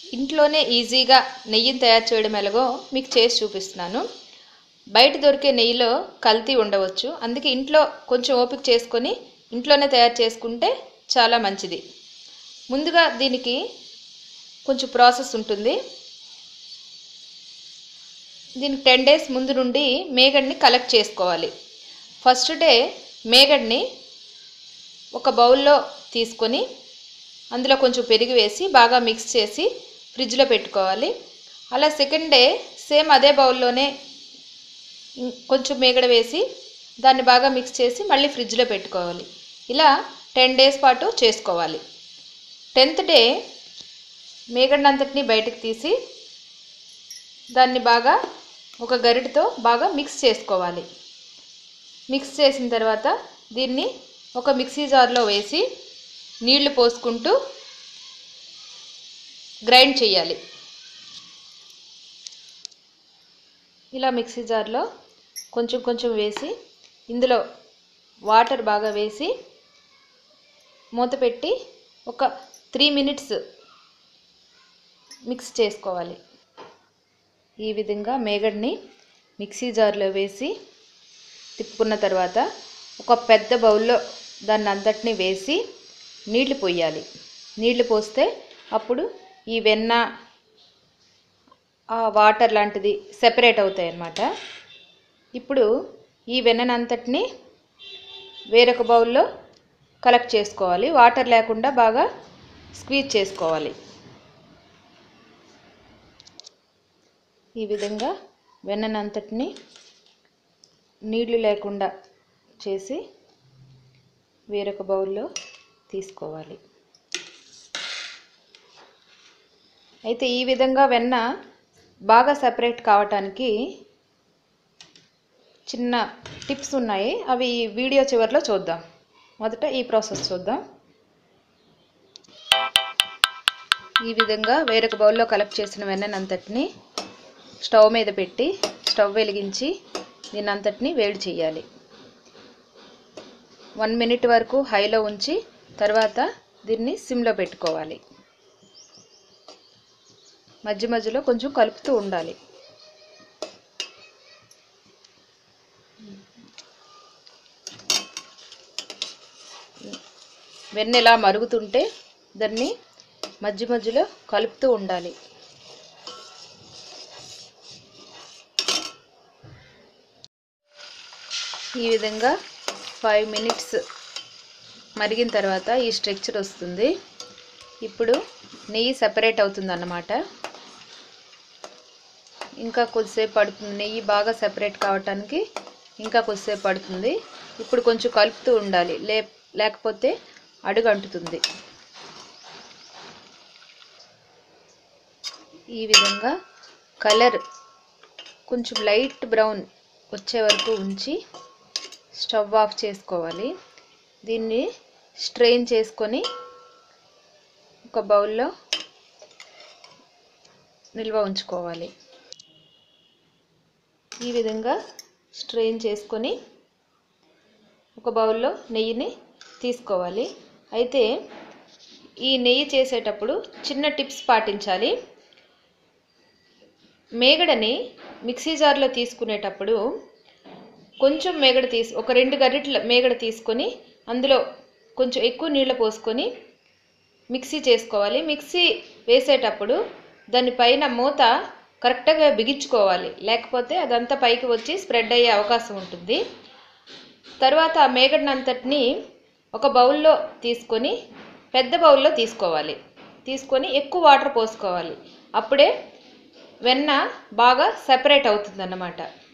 ఇంట్లోనే ఈజీగా నెయ్యిని తయారు చేయడం ఎలాగో మీకు చేసి చూపిస్తున్నాను బయట దొరికే నెయ్యిలో కల్తీ ఉండవచ్చు అందుకే ఇంట్లో కొంచెం ఓపిక చేసుకొని ఇంట్లోనే తయారు చేసుకుంటే చాలా మంచిది ముందుగా దీనికి కొంచెం ప్రాసెస్ ఉంటుంది దీనికి టెన్ డేస్ ముందు నుండి మేగడ్ని కలెక్ట్ చేసుకోవాలి ఫస్ట్ డే మేగడ్ని ఒక బౌల్లో తీసుకొని అందులో కొంచెం పెరుగు వేసి బాగా మిక్స్ చేసి ఫ్రిడ్జ్లో పెట్టుకోవాలి అలా సెకండ్ డే సేమ్ అదే బౌల్లోనే ఇం- కొంచెం మేగడ వేసి దాన్ని బాగా మిక్స్ చేసి మళ్ళీ ఫ్రిడ్జ్లో పెట్టుకోవాలి ఇలా టెన్ డేస్ పాటు చేసుకోవాలి టెన్త్ డే మేగడనంతటిని బయటకు తీసి దాన్ని బాగా ఒక గరిటతో బాగా మిక్స్ చేసుకోవాలి మిక్స్ చేసిన తర్వాత దీన్ని ఒక మిక్సీ జార్లో వేసి నీళ్లు పోసుకుంటూ గ్రైండ్ చేయాలి ఇలా మిక్సీ జార్లో కొంచెం కొంచెం వేసి ఇందులో వాటర్ బాగా వేసి మూత పెట్టి ఒక త్రీ మినిట్స్ మిక్స్ చేసుకోవాలి ఈ విధంగా మేగడ్ని మిక్సీ జార్లో వేసి తిప్పుకున్న తర్వాత ఒక పెద్ద బౌల్లో దాన్ని అంతటిని వేసి నీళ్లు పోయాలి నీళ్లు పోస్తే అప్పుడు ఈ వెన్న ఆ వాటర్ లాంటిది సెపరేట్ అవుతాయి అన్నమాట ఇప్పుడు ఈ వెన్ననంతటిని వేరొక బౌల్లో కలెక్ట్ చేసుకోవాలి వాటర్ లేకుండా బాగా స్క్వీజ్ చేసుకోవాలి ఈ విధంగా వెన్ననంతటిని నీళ్లు లేకుండా చేసి వేరొక బౌల్లో తీసుకోవాలి అయితే ఈ విధంగా వెన్న బాగా సెపరేట్ కావటానికి చిన్న టిప్స్ ఉన్నాయి అవి ఈ వీడియో చివరిలో చూద్దాం మొదట ఈ ప్రాసెస్ చూద్దాం ఈ విధంగా వేరొక బౌల్లో కలెక్ట్ చేసిన వెన్ననంతటిని స్టవ్ మీద పెట్టి స్టవ్ వెలిగించి దీన్ని అంతటిని వేడి చేయాలి వన్ మినిట్ వరకు హైలో ఉంచి తర్వాత దీన్ని సిమ్లో పెట్టుకోవాలి మధ్య మధ్యలో కొంచెం కలుపుతూ ఉండాలి వెన్న ఇలా మరుగుతుంటే దాన్ని మధ్య మధ్యలో కలుపుతూ ఉండాలి ఈ విధంగా ఫైవ్ మినిట్స్ మరిగిన తర్వాత ఈ స్ట్రక్చర్ వస్తుంది ఇప్పుడు నెయ్యి సెపరేట్ అవుతుంది అన్నమాట ఇంకా కొద్దిసేపు పడుతుంది నెయ్యి బాగా సెపరేట్ కావటానికి ఇంకా కొద్దిసేపు పడుతుంది ఇప్పుడు కొంచెం కలుపుతూ ఉండాలి లే లేకపోతే అడుగు అంటుతుంది ఈ విధంగా కలర్ కొంచెం లైట్ బ్రౌన్ వచ్చే వరకు ఉంచి స్టవ్ ఆఫ్ చేసుకోవాలి దీన్ని స్ట్రెయిన్ చేసుకొని ఒక బౌల్లో నిల్వ ఉంచుకోవాలి ఈ విధంగా స్ట్రెయిన్ చేసుకొని ఒక బౌల్లో నెయ్యిని తీసుకోవాలి అయితే ఈ నెయ్యి చేసేటప్పుడు చిన్న టిప్స్ పాటించాలి మేగడని మిక్సీ జార్లో తీసుకునేటప్పుడు కొంచెం మేగడ తీసి ఒక రెండు గరిటెల మేగడ తీసుకొని అందులో కొంచెం ఎక్కువ నీళ్ళు పోసుకొని మిక్సీ చేసుకోవాలి మిక్సీ వేసేటప్పుడు దానిపైన మూత కరెక్ట్గా బిగించుకోవాలి లేకపోతే అదంతా పైకి వచ్చి స్ప్రెడ్ అయ్యే అవకాశం ఉంటుంది తర్వాత ఆ మేగడనంతటిని ఒక బౌల్లో తీసుకొని పెద్ద బౌల్లో తీసుకోవాలి తీసుకొని ఎక్కువ వాటర్ పోసుకోవాలి అప్పుడే వెన్న బాగా సెపరేట్ అవుతుందన్నమాట